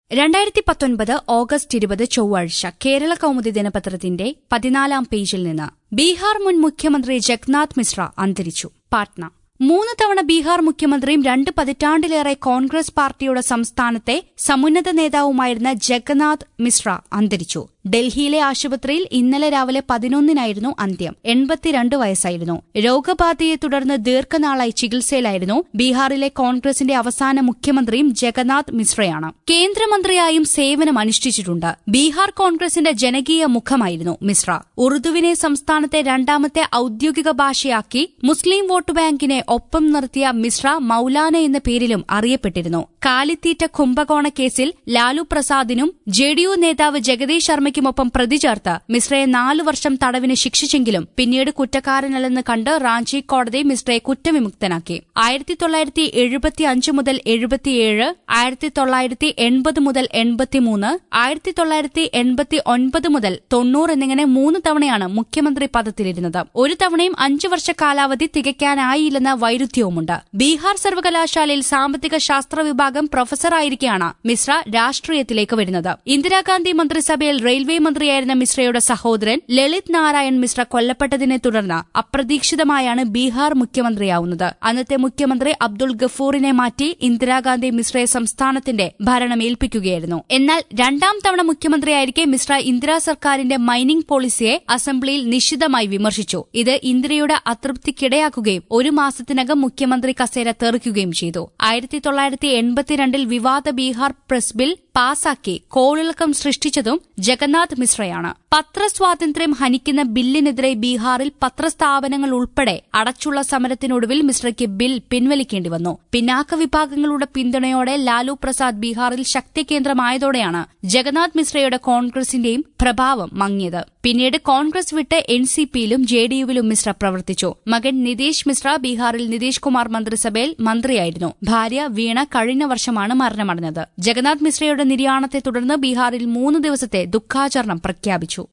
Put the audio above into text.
രണ്ടായിരത്തി പത്തൊൻപത് ഓഗസ്റ്റ് ഇരുപത് ചൊവ്വാഴ്ച കേരള കൌമുദി ദിനപത്രത്തിന്റെ പതിനാലാം പേജിൽ നിന്ന് ബീഹാർ മുൻ മുഖ്യമന്ത്രി ജഗ്നാഥ് മിശ്ര അന്തരിച്ചു പാട്ന മൂന്ന് തവണ ബീഹാർ മുഖ്യമന്ത്രിയും രണ്ട് പതിറ്റാണ്ടിലേറെ കോൺഗ്രസ് പാർട്ടിയുടെ സംസ്ഥാനത്തെ സമുന്നത നേതാവുമായിരുന്ന ജഗന്നാഥ് മിശ്ര അന്തരിച്ചു ഡൽഹിയിലെ ആശുപത്രിയിൽ ഇന്നലെ രാവിലെ പതിനൊന്നിനായിരുന്നു അന്ത്യം എൺപത്തിരണ്ട് വയസ്സായിരുന്നു രോഗബാധയെ തുടർന്ന് ദീർഘനാളായി ചികിത്സയിലായിരുന്നു ബീഹാറിലെ കോൺഗ്രസിന്റെ അവസാന മുഖ്യമന്ത്രിയും ജഗന്നാഥ് മിശ്രയാണ് കേന്ദ്രമന്ത്രിയായും സേവനം അനുഷ്ഠിച്ചിട്ടുണ്ട് ബീഹാർ കോൺഗ്രസിന്റെ ജനകീയ മുഖമായിരുന്നു മിശ്ര ഉറുദുവിനെ സംസ്ഥാനത്തെ രണ്ടാമത്തെ ഔദ്യോഗിക ഭാഷയാക്കി മുസ്ലിം വോട്ട് ബാങ്കിനെ ഒപ്പം നിർത്തിയ മിശ്ര മൌലാന എന്ന പേരിലും അറിയപ്പെട്ടിരുന്നു കാലിത്തീറ്റ കുംഭകോണ കേസിൽ ലാലു പ്രസാദിനും ജെഡിയു നേതാവ് ജഗദീഷ് ശർമ്മയ്ക്കുമൊപ്പം പ്രതി ചേർത്ത് മിശ്രയെ നാലു വർഷം തടവിന് ശിക്ഷിച്ചെങ്കിലും പിന്നീട് കുറ്റക്കാരനല്ലെന്ന് കണ്ട് റാഞ്ചി കോടതി മിശ്രയെ കുറ്റവിമുക്തനാക്കി ആയിരത്തി തൊള്ളായിരത്തി എഴുപത്തി അഞ്ച് മുതൽ എഴുപത്തിയേഴ് ആയിരത്തി തൊള്ളായിരത്തി എൺപത് മുതൽ എൺപത്തിമൂന്ന് ആയിരത്തി തൊള്ളായിരത്തി എൺപത്തി ഒൻപത് മുതൽ തൊണ്ണൂറ് എന്നിങ്ങനെ മൂന്ന് തവണയാണ് മുഖ്യമന്ത്രി പദത്തിലിരുന്നത് ഒരു തവണയും അഞ്ചു വർഷ കാലാവധി തികയ്ക്കാനായില്ലെന്ന വൈരുദ്ധ്യവുമുണ്ട് ബീഹാർ സർവകലാശാലയിൽ സാമ്പത്തിക ശാസ്ത്ര വിഭാഗം പ്രൊഫസറായിരിക്കെയാണ് മിശ്ര രാഷ്ട്രീയത്തിലേക്ക് വരുന്നത് ഇന്ദിരാഗാന്ധി മന്ത്രിസഭയിൽ റെയിൽവേ മന്ത്രിയായിരുന്ന മിശ്രയുടെ സഹോദരൻ ലളിത് നാരായൺ മിശ്ര കൊല്ലപ്പെട്ടതിനെ തുടർന്ന് അപ്രതീക്ഷിതമായാണ് ബീഹാർ മുഖ്യമന്ത്രിയാവുന്നത് അന്നത്തെ മുഖ്യമന്ത്രി അബ്ദുൾ ഗഫൂറിനെ മാറ്റി ഇന്ദിരാഗാന്ധി മിശ്രയെ സംസ്ഥാനത്തിന്റെ ഭരണം ഏൽപ്പിക്കുകയായിരുന്നു എന്നാൽ രണ്ടാം തവണ മുഖ്യമന്ത്രിയായിരിക്കെ മിശ്ര ഇന്ദിരാ സർക്കാരിന്റെ മൈനിംഗ് പോളിസിയെ അസംബ്ലിയിൽ നിശിതമായി വിമർശിച്ചു ഇത് ഇന്ദിരയുടെ അതൃപ്തിക്കിടയാക്കുകയും ഒരു മാസത്തിനകം മുഖ്യമന്ത്രി കസേര തെറിക്കുകയും ചെയ്തു ആയിരത്തി തൊള്ളായിരത്തി എൺപത്തിരണ്ടിൽ വിവാദ ബീഹാർ പ്രസ് ബിൽ പാസാക്കി കോളിളക്കം സൃഷ്ടിച്ചതും ജഗന്നാഥ് മിശ്രയാണ് പത്രസ്വാതന്ത്ര്യം ഹനിക്കുന്ന ബില്ലിനെതിരെ ബീഹാറിൽ പത്രസ്ഥാപനങ്ങൾ ഉൾപ്പെടെ അടച്ചുള്ള സമരത്തിനൊടുവിൽ മിശ്രയ്ക്ക് ബിൽ പിൻവലിക്കേണ്ടി വന്നു പിന്നാക്ക വിഭാഗങ്ങളുടെ പിന്തുണയോടെ ലാലു പ്രസാദ് ബീഹാറിൽ ശക്തി കേന്ദ്രമായതോടെയാണ് ജഗന്നാഥ് മിശ്രയുടെ കോൺഗ്രസിന്റെയും പ്രഭാവം മങ്ങിയത് പിന്നീട് കോൺഗ്രസ് വിട്ട് എൻ സി പിയിലും ജെ ഡി യുവിലും മിശ്ര പ്രവർത്തിച്ചു മകൻ നിതീഷ് മിശ്ര ബീഹാറിൽ നിതീഷ് കുമാർ മന്ത്രിസഭയിൽ മന്ത്രിയായിരുന്നു ഭാര്യ വീണ കഴിഞ്ഞ വർഷമാണ് മരണമടഞ്ഞത് ജഗന്നാഥ് മിശ്രയുടെ നിര്യാണത്തെ തുടർന്ന് ബീഹാറിൽ മൂന്ന് ദിവസത്തെ ദുഃഖാചരണം പ്രഖ്യാപിച്ചു